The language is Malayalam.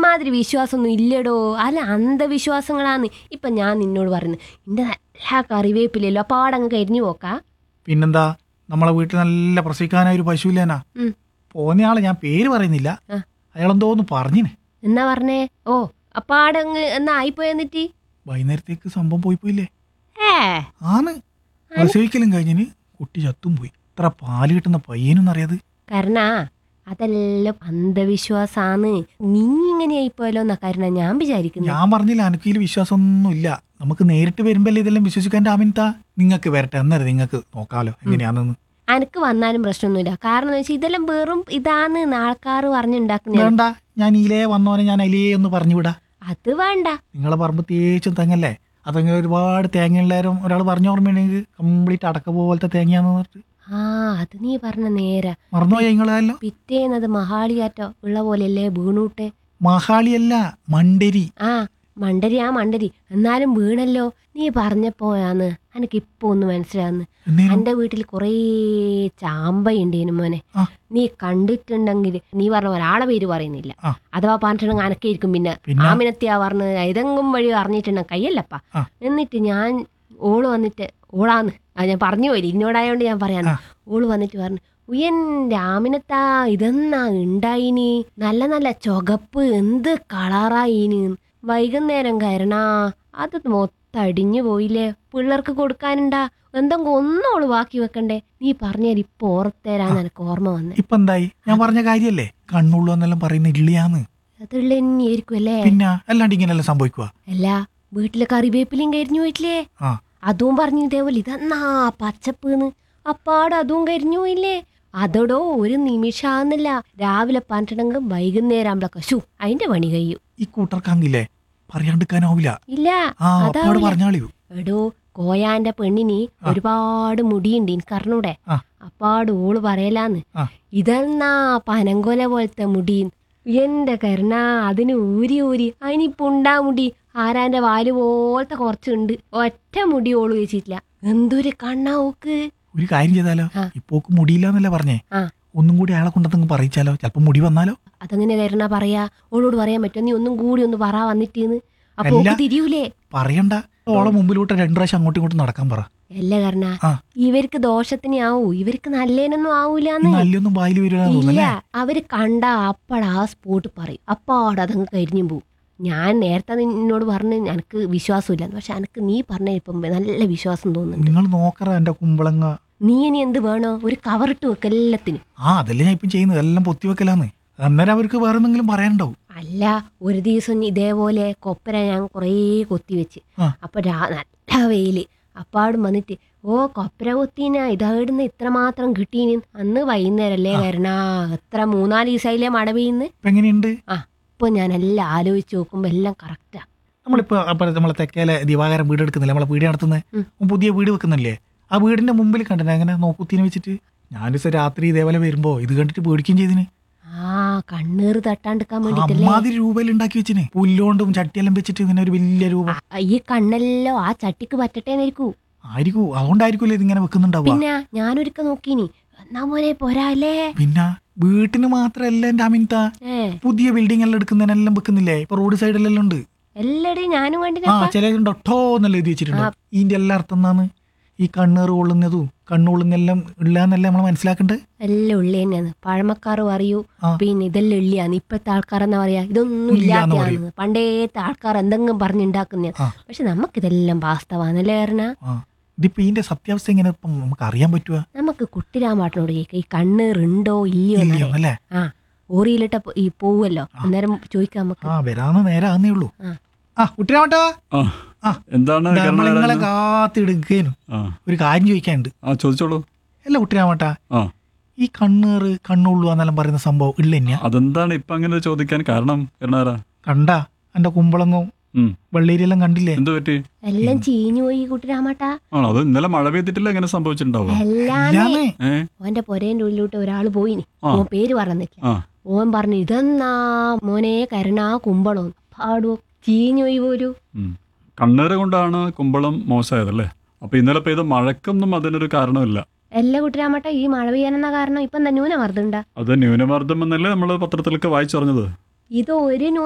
ഇമ്മാതിരി വിശ്വാസമൊന്നും ഇല്ലടോ അല്ല അന്ധവിശ്വാസങ്ങളാന്ന് ഇപ്പൊ ഞാൻ നിന്നോട് പറയുന്നത് ഇന്റെ നല്ല കറിവേപ്പില്ലല്ലോ അപ്പൊ ആടങ്ങ് കരിഞ്ഞു പോക്കാ പിന്നെന്താ നമ്മളെ വീട്ടിൽ നല്ല പ്രസവിക്കാനായ ഒരു പശുവില്ലേനാ ഉം. പോന്നയാളെ ഞാൻ പേര് പറയുന്നില്ല ആ. അയാളെന്തോന്ന് പറഞ്ഞിന് എന്നാ പറഞ്ഞേ ഓ അപ്പൊ ആടങ്ങ് എന്നാ ആയിപ്പോയെന്നിട്ട് വൈകുന്നേരത്തേക്ക് സംഭവം പോയി പോയില്ലേ ഏ ആന്ന് പ്രസവിക്കലും കഴിഞ്ഞിന് കുട്ടി ചത്തും പോയി ഇത്ര പാല് കിട്ടുന്ന പയ്യനൊന്നറിയാത് കരണ അതെല്ലാം അന്ധവിശ്വാസാന്ന് നീ ഇങ്ങനെ ആയിപ്പോയല്ലോ എന്നാ കരുണ ഞാൻ വിചാരിക്കുന്നു ഞാൻ പറഞ്ഞില്ല അനക്കിയിൽ വിശ്വാസമൊന്നുമില്ല നമുക്ക് നേരിട്ട് വരുമ്പല്ലേ ഇതെല്ലാം വിശ്വസിക്കാൻ ആമിൻതാ നിങ്ങൾക്ക് വരട്ടെ അന്നേരം നിങ്ങൾക്ക് നോക്കാലോ എങ്ങനെയാണെന്ന് അനക്ക് വന്നാലും പ്രശ്നമൊന്നുമില്ല കാരണം എന്ന് വെച്ചാൽ ഇതെല്ലാം വെറും ഇതാന്ന് ആൾക്കാർ പറഞ്ഞുണ്ടാക്കുന്ന വേണ്ട ഞാൻ ഈലേ വന്നോനെ ഞാൻ അലിയേ ഒന്ന് പറഞ്ഞുവിടാ അത് വേണ്ട നിങ്ങളെ പറമ്പ് തേച്ചും തെങ്ങല്ലേ അതങ്ങനെ ഒരുപാട് തേങ്ങയുള്ളേരം ഒരാൾ പറഞ്ഞ ഓർമ്മയുണ്ടെങ്കിൽ കംപ്ലീറ്റ് അടക്ക പോലത്തെ തേങ്ങയാന്ന് പറഞ്ഞിട്ട് ആ അത് നീ പറഞ്ഞ നേര മറന്നുപോയ നിങ്ങളല്ലോ പിറ്റേന്നത് മഹാളിയാറ്റോ ഉള്ള പോലെയല്ലേ വീണൂട്ടെ മഹാളിയല്ല മണ്ടരി ആ മണ്ടരി ആ മണ്ടരി എന്നാലും വീണല്ലോ നീ പറഞ്ഞപ്പോയാന്ന് എനിക്ക് ഇപ്പൊ ഒന്ന് മനസ്സിലാന്ന് എന്നേരം എന്റെ വീട്ടിൽ കുറേ ചാമ്പയുണ്ടേനു മോനെ ആ. നീ കണ്ടിട്ടുണ്ടെങ്കിൽ നീ പറഞ്ഞ ഒരാളെ പേര് പറയുന്നില്ല ആ. അഥവാ പറഞ്ഞിട്ടുണ്ടെങ്കിൽ അനക്കെ ഇരിക്കും പിന്നെ പിന്നെ ആമിനത്തിയാ പറഞ്ഞത് ഏതെങ്കിലും വഴി അറിഞ്ഞിട്ടുണ്ടെങ്കിൽ കയ്യല്ലപ്പ ആ. എന്നിട്ട് ഞാൻ ഓള് വന്നിട്ട് ഓളാന്ന് അത് ഞാൻ പറഞ്ഞു പോയി ഇന്നോടായോണ്ട് ഞാൻ പറയാന്ന് ആ. ഓള് വന്നിട്ട് പറഞ്ഞു ഉയൻ രാമിനത്താ ഇതെന്നാ ഉണ്ടായിനി നല്ല നല്ല ചുവപ്പ് എന്ത് കളറായിന് വൈകുന്നേരം കയറണാ അത് മൊത്തം അടിഞ്ഞു പോയില്ലേ പിള്ളേർക്ക് കൊടുക്കാനുണ്ടാ എന്തെങ്കിലും ഒന്നും ഓള് ബാക്കി വെക്കണ്ടേ നീ പറഞ്ഞാൽ ഇപ്പൊ ഓർത്തേരാന്ന് എനിക്ക് ഓർമ്മ വന്നേ ഇപ്പൊ എന്തായി ഞാൻ പറഞ്ഞ കാര്യല്ലേ കണ്ണുള്ളൂ എന്നെല്ലാം പറയുന്ന ഇള്ളിയാന്ന് അതുള്ള തന്നെയായിരിക്കും അല്ലേ പിന്നെ അല്ലാണ്ട് ഇങ്ങനെല്ലാം സംഭവിക്കുക അല്ല വീട്ടിലെ കറിവേപ്പിലയും കരിഞ്ഞു പോയിട്ടില്ലേ ആ അതും പറഞ്ഞു ഇതേപോലെ ഇതെന്നാ പച്ചപ്പ്ന്ന് അപ്പാട് അതും കരിഞ്ഞു പോയില്ലേ അതോടോ ഒരു നിമിഷാന്നില്ല രാവിലെ പറഞ്ഞിട്ടുണ്ടെങ്കിൽ വൈകുന്നേരം ആകുമ്പോഴൊക്കെ ശു അതിന്റെ പണി കഴിയും ഈ കൂട്ടർക്കാങ്കില്ലേ പറയാണ്ടിരിക്കാനാവില്ല ഇല്ല ആ അപ്പാട് അതാവില്ല പറഞ്ഞാളിയോ എടോ കോയാന്റെ പെണ്ണിന് ആ. ഒരുപാട് മുടിയുണ്ട് എനിക്കറിഞ്ഞൂടെ ആ. അപ്പാട് ഓള് പറയലാന്ന് ആ. ഇതെന്നാ പനങ്കൊല പോലത്തെ മുടി എന്റെ കരുണ അതിന് ഊരി ഊരി അതിനിപ്പോ ഉണ്ടാ മുടി ആരാന്റെ വാല് പോലത്തെ കുറച്ചുണ്ട് ഒറ്റ മുടി ഓള് വെച്ചിട്ടില്ല എന്തൊരു കണ്ണാ ഓക്ക് ഒരു കാര്യം ചെയ്താലോ ആ. ഇപ്പോക്ക് മുടിയില്ലാന്നല്ലേ പറഞ്ഞേ ആ. ഒന്നും കൂടി അയാളെ കൊണ്ടത്തങ്ങ് പറയിച്ചാലോ ചിലപ്പോ മുടി വന്നാലോ അതെങ്ങനെ കരുണ പറയാ ഓളോട് പറയാൻ പറ്റുമോ നീ ഒന്നും കൂടി ഒന്ന് പറ വന്നിട്ടേന്ന് അപ്പൊ അല്ല. ഓക്ക് തിരിയൂലേ പറയണ്ട ഓളെ മുമ്പിലോട്ട് രണ്ടു പ്രാവശ്യം അങ്ങോട്ടും ഇങ്ങോട്ടും നടക്കാൻ പറ അല്ല കരുണ ആ. ഇവർക്ക് ദോഷത്തിന് ആവൂ ഇവർക്ക് നല്ലേനൊന്നും ആവൂലെന്ന് നല്ലൊന്നും വായിൽ വരില്ല ഇല്ല തോന്നല്ലേ അവര് കണ്ട അപ്പടാ ആ സ്പോട്ട് പറയും അപ്പാട് അതങ്ങ് കരിഞ്ഞു പോവും ഞാൻ നേരത്തെ നിന്നോട് പറഞ്ഞ് എനിക്ക് വിശ്വാസമില്ല പക്ഷെ എനിക്ക് നീ പറഞ്ഞ ഇപ്പം നല്ല വിശ്വാസം തോന്നുന്നുണ്ട് നിങ്ങൾ നോക്കറ എന്റെ കുമ്പളങ്ങ നീ ഇനി എന്ത് വേണോ ഒരു കവറിട്ട് വെക്ക് എല്ലാത്തിനും ആ അതല്ലേ ഞാൻ ഇപ്പം ചെയ്യുന്നത് എല്ലാം പൊത്തി വെക്കലാന്ന് അന്നേരം അവർക്ക് വേറെ എന്തെങ്കിലും പറയാനുണ്ടാവും അല്ല ഒരു ദിവസം ഇതേപോലെ കൊപ്പര ഞാൻ കുറേ കൊത്തി വെച്ച് ആ. അപ്പൊ രാ- നല്ല വെയില് അപ്പാടും വന്നിട്ട് ഓ കൊപ്പര കൊത്തീന ഇതായിടുന്ന് ഇത്രമാത്രം കിട്ടീന് അന്ന് വൈകുന്നേരല്ലേ ആ. വരണ എത്ര മൂന്നാല് ദിവസമായില്ലേ മഴ പെയ്യുന്ന് ഇപ്പൊ എങ്ങനെയുണ്ട് ഇപ്പൊ ഞാൻ എല്ലാം ആലോചിച്ച് നോക്കുമ്പോ എല്ലാം കറക്റ്റാ നമ്മളിപ്പോ അപ്പൊ നമ്മളെ തെക്കേലെ ദിവാകരൻ വീട് എടുക്കുന്നില്ല നമ്മളെ വീട് നടത്തുന്നത് ഉം. പുതിയ വീട് വെക്കുന്നില്ലേ ആ വീടിന്റെ മുമ്പിൽ കണ്ടില്ല അങ്ങനെ നോക്കുത്തിന് വെച്ചിട്ട് ഞാനൊരു ദിവസം രാത്രി ഇതേപോലെ വരുമ്പോ ഇത് കണ്ടിട്ട് പേടിക്കുകയും ചെയ്തിന് ആ കണ്ണീർ തട്ടാണ്ടിക്കാൻ വേണ്ടിട്ടല്ലേ അമ്മാതിരി രൂപയിൽ ഉണ്ടാക്കി വെച്ചിന് പുല്ലോണ്ടും ചട്ടിയെല്ലാം വെച്ചിട്ട് ഇങ്ങനെ ഒരു വലിയ രൂപം ആ, ഈ കണ്ണെല്ലോ ആ ചട്ടിക്ക് പറ്റട്ടേന്നിരിക്കൂ ആയിരിക്കും അതുകൊണ്ടായിരിക്കുമല്ലോ ഇതിങ്ങനെ വെക്കുന്നുണ്ടാവുക പിന്നെ ഞാനൊരുക്ക നോക്കീനി എന്നാ മോനെ പോരാല്ലേ പിന്നെ വീട്ടിന് മാത്രല്ല എന്റെ അമിൻത ഏ പുതിയ ബിൽഡിംഗ് എല്ലാം എടുക്കുന്നതിനെല്ലാം വെക്കുന്നില്ലേ ഇപ്പൊ റോഡ് സൈഡിലെല്ലാം ഉണ്ട് എല്ലാടെയും ഞാനും ആ കണ്ടിനപ്പ ചിലരുണ്ട് ഒട്ടോ എന്നല്ല എഴുതി വെച്ചിട്ടുണ്ടോ ഇതിന്റെ എല്ലാ അർത്ഥം എന്നാണ് ഈ കണ്ണേറ് കൊള്ളുന്നതും കണ്ണുകൊള്ളുന്നെല്ലാം ഇല്ലാന്നല്ലേ നമ്മൾ മനസ്സിലാക്കണ്ടേ എല്ലാം ഉള്ളി തന്നെയാണ് പഴമക്കാർ പറയൂ ആ. പിന്നെ ഇതെല്ലാം ഉള്ളിയാന്ന് ഇപ്പത്തെ ആൾക്കാരെന്നാ പറയാ ഇതൊന്നും ഇല്ലാന്ന് ഇല്ലാത്തതാണ് പണ്ടേത്തെ ആൾക്കാർ എന്തെങ്കിലും പറഞ്ഞുണ്ടാക്കുന്ന ആ. പക്ഷെ നമുക്കിതെല്ലാം വാസ്തവാന്നല്ലേ പറഞ്ഞ ആ ഇതിപ്പോ ഇതിന്റെ സത്യാവസ്ഥ എങ്ങനെ ഇപ്പം നമുക്ക് അറിയാൻ പറ്റുക നമുക്ക് കുട്ടിരാമാട്ടിനോട് ചോദിക്കാം ഈ കണ്ണീറുണ്ടോ ഇല്ലയോ ഇല്ലയോ എന്നറിയാൻ. അല്ലേ ആ ഓറിയിലിട്ട പോ- ഈ പോവല്ലോ ആ. അന്നേരം ചോദിക്കാം നമുക്ക് ആ വരാന്ന് നേരെ ആന്നേ ഉള്ളൂ ആ. ആ കുട്ടിരാമട്ടാ ആ ആ. എന്താണ് നമ്മൾ കരുണ നിങ്ങളെ വരാഞ്ഞത്? കാത്തിടുക്കേനു ആ ഒരു കാര്യം ചോദിക്കാനുണ്ട് ആ ചോദിച്ചോളൂ അല്ല കുട്ടിരാമട്ടാ ആ ഈ കണ്ണേറ് കണ്ണുള്ളു എന്നെല്ലാം പറയുന്ന സംഭവം ഇല്ല തന്നെയാ അതെന്താണ് ഇപ്പൊ അങ്ങനെ ചോദിക്കാൻ കാരണം കരുണാര കണ്ടാ എന്റെ കുമ്പളങ്ങും ഉം വെള്ളേരിയെല്ലാം കണ്ടില്ലേ എന്ത് പറ്റി എല്ലാം ചീഞ്ഞു പോയി കുട്ടിരാമാട്ടാ ആണോ അത് ഇന്നലെ മഴ പെയ്തിട്ടില്ല എങ്ങനെ സംഭവിച്ചിട്ടുണ്ടാവുക എല്ലാമേ ഇല്ലാന്നേ ഏ ഓന്റെ പൊരേന്റെ ഉള്ളിലോട്ട് ഒരാള് പോയിനി ആ. ഓൻ പേര് പറഞ്ഞില്ല ആ ഓൻ പറഞ്ഞു ഇതെന്നാ മോനെ കരുണാ കുമ്പളം പാടുവോ ചീഞ്ഞു പോയി പോലു ഉം. കണ്ണേറ് കൊണ്ടാണ് കുമ്പളം മോശമായതല്ലേ അപ്പൊ ഇന്നലെ പെയ്ത മഴക്കൊന്നും അതിനൊരു കാരണമില്ല എല്ലാ കുട്ടിരാമട്ട ഈ മഴ പെയ്യാനെന്ന കാരണം ഇപ്പം തന്നെ ന്യൂനമർദ്ദണ്ട അത് ന്യൂനമർദ്ദം എന്നല്ലേ നമ്മൾ പത്രത്തിലൊക്കെ വായിച്ചറിഞ്ഞത് ഇത് ഒരു